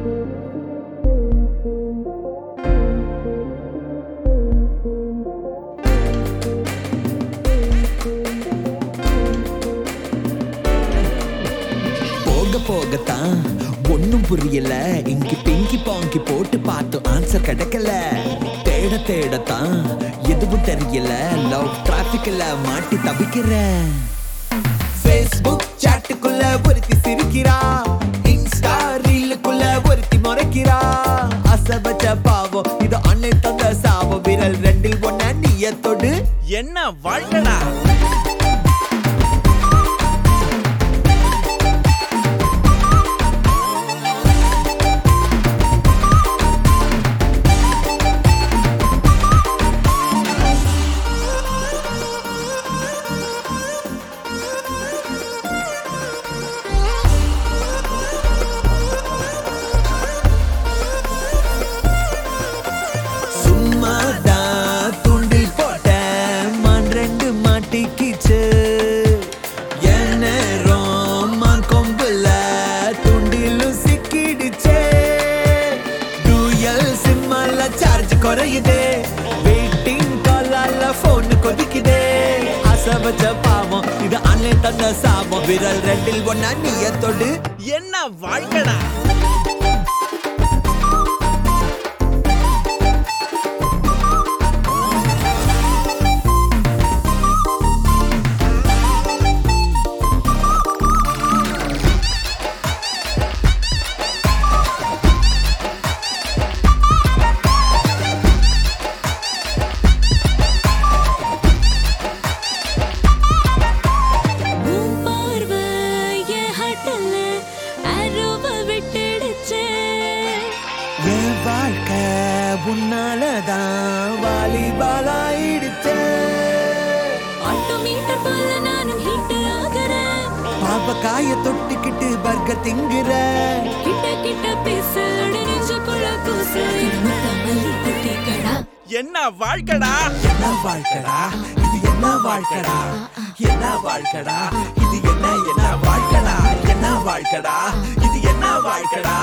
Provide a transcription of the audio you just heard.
போக போகத்தான் ஒண்ணும் புரியல இங்கி பிங்கி பாங்கி போட்டு பார்த்தோம் ஆன்சர் கிடைக்கல தேட தேடத்தான் எதுவும் தெரியல லவ் டிராபிக்ல மாட்டி தவிக்கிறேன் ஃபேஸ்புக் சாட்டுக்குள்ள ஒருத்தி சிரிக்கிறா இன்ஸ்டா ரீலுக்குள்ள ஒருத்தி முறைக்கிறா அசபச்ச பாவம் இது ஆன்லைன் தந்த சாபம் விரல் ரெண்டில் ஒன்ன நீய தொடு என்ன வாழ்க்கடா சும்மாதான் துண்டில் போட்டேன் மண் ரெண்டு மாட்டிக்கிச்சு என் நேரம் மான் கொம்புல துண்டிலும் சிக்கிடுச்சே டூயல் சிம்மால சார்ஜ் குறையுதே வெயிட்டிங் காலால போன் கொதிக்குதே ஆசை வச்ச பாவம் இது ஆன்லைன் தந்த சாபம் விரல் ரெண்டில் ஒன்னா நீய தொடு என்ன வாழ்க்கடா உன் பார்வை என் ஹட்டல்ல அருவ விட்டுடுச்சு. என் வாழ்க்கை உன்னாலதான் வாலிபாலாயிடுச்சே ஆட்டோமீட்டர் போல நானும் hit ஆகுறேன். பாவக்காய தொட்டுக்கிட்டு பர்கர் திங்குற கிட்ட கிட்ட பேசு, அட நெஞ்சுக்குள்ள கூசு. இது மொத்தம் மல்லி குட்டிகளா? என்ன வாழ்க்கடா என்ன வாழ்க்கடா இது என்ன வாழ்க்கடா என்ன வாழ்க்கடா இது என்ன என்ன வாழ்க்கடா என்ன வாழ்க்கடா இது என்ன வாழ்க்கடா